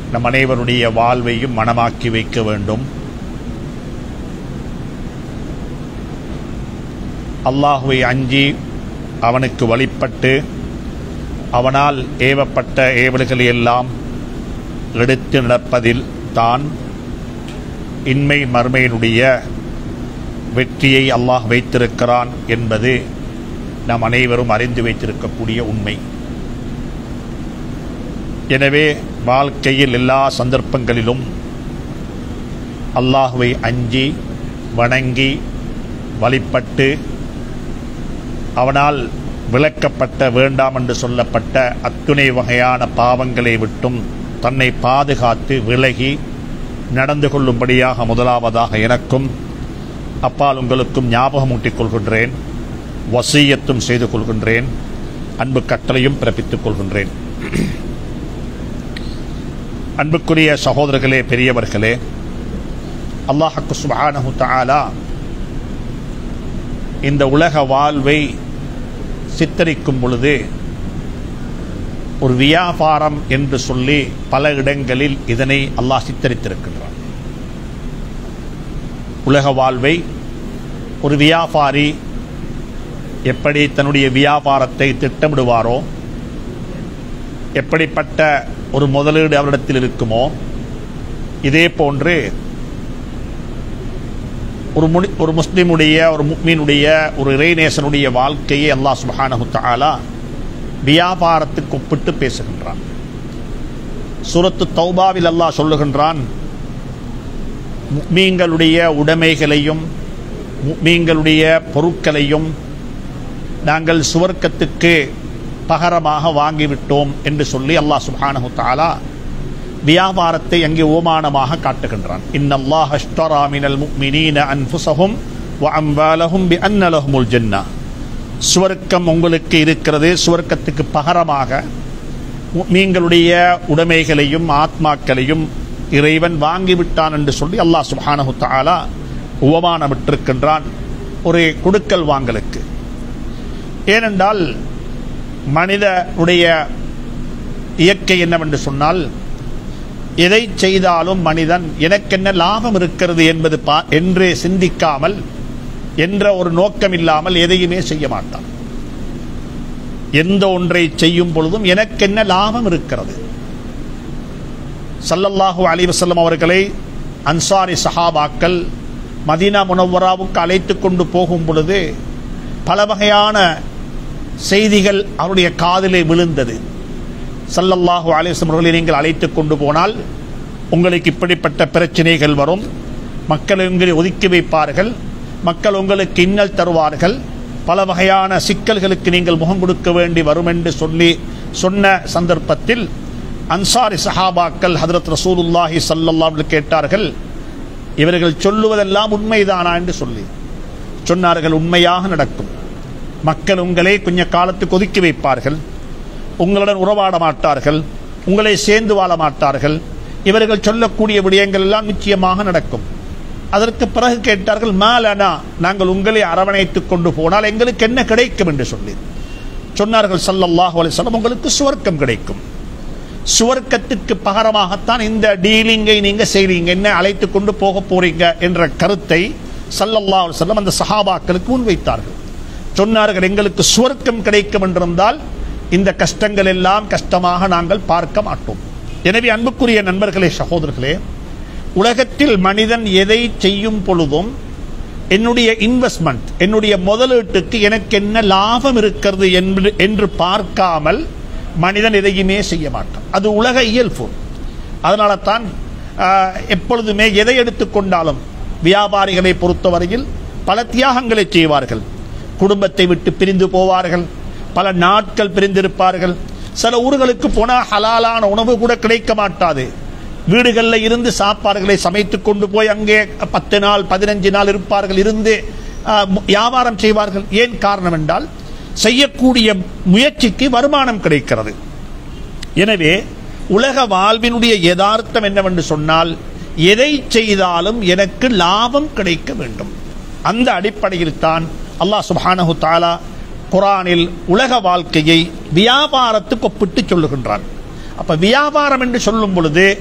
நம் அனைவருடைய வாழ்வையும் மனமாக்கி வைக்க வேண்டும் அல்லாஹுவை அஞ்சி அவனுக்கு வழிபட்டு அவனால் ஏவப்பட்ட ஏவல்களை எல்லாம் எடுத்து நடப்பதில் தான் இன்மை மறுமையினுடைய வெற்றியை அல்லாஹ் வைத்திருக்கிறான் என்பது நாம் அனைவரும் அறிந்து வைத்திருக்கக்கூடிய உண்மை எனவே வாழ்க்கையில் எல்லா சந்தர்ப்பங்களிலும் அல்லாஹுவை அஞ்சி வணங்கி வழிபட்டு அவனால் விளக்கப்பட்ட வேண்டாம் என்று சொல்லப்பட்ட அத்துணை வகையான பாவங்களை விட்டும் தன்னை பாதுகாத்து விலகி நடந்து கொள்ளும்படியாக முதலாவதாக எனக்கும் அப்பால் உங்களுக்கும் ஞாபகமூட்டிக் கொள்கின்றேன் வசீயத்தும் செய்து கொள்கின்றேன் அன்பு கட்டளையும் பிறப்பித்துக் கொள்கின்றேன் அன்புக்குரிய சகோதரர்களே பெரியவர்களே அல்லாஹக்கு சுபானஹு தஆலா இந்த உலக வாழ்வை சித்தரிக்கும் பொழுது ஒரு வியாபாரம் என்று சொல்லி பல இடங்களில் இதனை அல்லாஹ் சித்தரித்திருக்கின்றான் உலக வாழ்வை ஒரு வியாபாரி எப்படி தன்னுடைய வியாபாரத்தை திட்டமிடுவாரோ எப்படிப்பட்ட ஒரு முதலீடு அவரிடத்தில் இருக்குமோ இதே போன்று ஒரு முடி ஒரு முஸ்லிமுடைய ஒரு முக்மீனுடைய ஒரு இறைநேசனுடைய வாழ்க்கையை அல்லாஹ் சுபஹானஹு தஆலா வியாபாரத்துக்கு ஒப்பிட்டு பேசுகின்றான் சூரத்து தௌபாவில் அல்லாஹ் சொல்லுகின்றான் முக்மீன்களுடைய உடைமைகளையும் முக்மீன்களுடைய பொருட்களையும் நாங்கள் சுவர்க்கத்துக்கு பகரமாக வாங்கிவிட்டோம் என்று சொல்லி அல்லாஹ் சுப்ஹானஹு தஆலா வியாபாரத்தை அங்கே ஓமானமாக காட்டுகின்றான் இன்னல்லாஹ் அஷ்டரா மினல் முஃமினீன அன்ஃபுஸஹும் வ அம்வாலஹும் பிஅன்ன லஹுமுல் ஜன்னah சுவர்க்கம் உங்களுக்கு இருக்கிறது சுவர்க்கத்துக்கு பகரமாக மீன்களுடைய உடைமைகளையும் ஆத்மாக்களையும் இறைவன் வாங்கிவிட்டான் என்று சொல்லி அல்லாஹ் சுப்ஹானஹு தஆலா உபமானமிட்டிருக்கின்றான் ஒரு கொடுக்கல் வாங்கலுக்கு ஏனென்றால் மனிதனுடைய இயற்கை என்னவென்று சொன்னால் எதை செய்தாலும் மனிதன் எனக்கென்ன லாபம் இருக்கிறது என்பது பா என்று சிந்திக்காமல் என்ற ஒரு நோக்கம் இல்லாமல் எதையுமே செய்ய மாட்டான் எந்த ஒன்றை செய்யும் பொழுதும் எனக்கென்ன லாபம் இருக்கிறது சல்லல்லாஹு அலைஹி வஸல்லம் அவர்களை அன்சாரி சஹாபாக்கள் மதீனா முனவராவுக்கு அழைத்து கொண்டு போகும் பொழுது பல வகையான செய்திகள் அவருடைய காதிலே விழுந்தது சல்லல்லாஹு அலிஸ்லம் அவர்களை நீங்கள் அழைத்து கொண்டு போனால் உங்களுக்கு இப்படிப்பட்ட பிரச்சனைகள் வரும் மக்கள் உங்களை ஒதுக்கி வைப்பார்கள் மக்கள் உங்களுக்கு இன்னல் தருவார்கள் பல வகையான சிக்கல்களுக்கு நீங்கள் முகம் கொடுக்க வேண்டி வரும் என்று சொல்லி சொன்ன சந்தர்ப்பத்தில் அன்சாரி சஹாபாக்கள் ஹதரத் ரசூலுல்லாஹி சல்லல்லாஹு கேட்டார்கள் இவர்கள் சொல்லுவதெல்லாம் உண்மைதானா என்று சொல்லி சொன்னார்கள் உண்மையாக நடக்கும் மக்கள் உங்களை கொஞ்ச காலத்துக்கு ஒதுக்கி வைப்பார்கள் உங்களுடன் உறவாட மாட்டார்கள் உங்களை சேர்ந்து வாழ மாட்டார்கள் இவர்கள் சொல்லக்கூடிய விடயங்கள் எல்லாம் நிச்சயமாக நடக்கும் அதற்கு பிறகு கேட்டார்கள் மாலனா நாங்கள் உங்களை அரவணைத்துக் கொண்டு போனால் எங்களுக்கு என்ன கிடைக்கும் என்று சொல்லி சொன்னார்கள் சல்லல்லாஹு அலைஹி வஸல்லம் உங்களுக்கு சுவர்க்கம் கிடைக்கும் சுவர்க்கத்துக்கு பகரமாகத்தான் இந்த டீலிங்கை நீங்க செய்றீங்க என்ன அழைத்து கொண்டு போக போறீங்க என்ற கருத்தை சல்லல்லாஹு அலைஹி வஸல்லம் அந்த சஹாபாக்களுக்கு முன்வைத்தார்கள் சொன்னார்கள் எங்களுக்கு சுவர்க்கம் கிடைக்கும் என்றிருந்தால் இந்த கஷ்டங்கள் எல்லாம் கஷ்டமாக நாங்கள் பார்க்க மாட்டோம் எனவே அன்புக்குரிய நண்பர்களே சகோதரர்களே உலகத்தில் மனிதன் எதை செய்யும் பொழுதும் என்னுடைய இன்வெஸ்ட்மெண்ட் என்னுடைய முதலீட்டுக்கு எனக்கு என்ன லாபம் இருக்கிறது என்று என்று பார்க்காமல் மனிதன் எதையுமே செய்ய மாட்டான் அது உலக இயல்பு அதனால தான் ஆஹ், எப்பொழுதுமே எதை எடுத்துக்கொண்டாலும் வியாபாரிகளை பொறுத்தவரையில் பல தியாகங்களை செய்வார்கள் குடும்பத்தை விட்டு பிரிந்து போவார்கள் பல நாட்கள் பிரிந்திருப்பார்கள் சில ஊர்களுக்கு போனால் ஹலாலான உணவு கூட கிடைக்க மாட்டாது வீடுகளில் இருந்து சாப்பாடுகளை சமைத்து கொண்டு போய் அங்கே பத்து நாள் பதினஞ்சு நாள் இருப்பார்கள் இருந்து ஆஹ், மு- வியாபாரம் செய்வார்கள் ஏன் காரணம் என்றால் செய்யக்கூடிய முயற்சிக்கு வருமானம் கிடைக்கிறது எனவே உலக வாழ்வினுடைய யதார்த்தம் என்னவென்று சொன்னால் எதை செய்தாலும் எனக்கு லாபம் கிடைக்க வேண்டும் அந்த அடிப்படையில் தான் அல்லாஹ் சுப்ஹானஹு தஆலா குரானில் உலக வாழ்க்கையை வியாபாரத்துக்கு ஒப்பிட்டு சொல்லுகின்றான் அப்ப வியாபாரம் என்று சொல்லும் பொழுது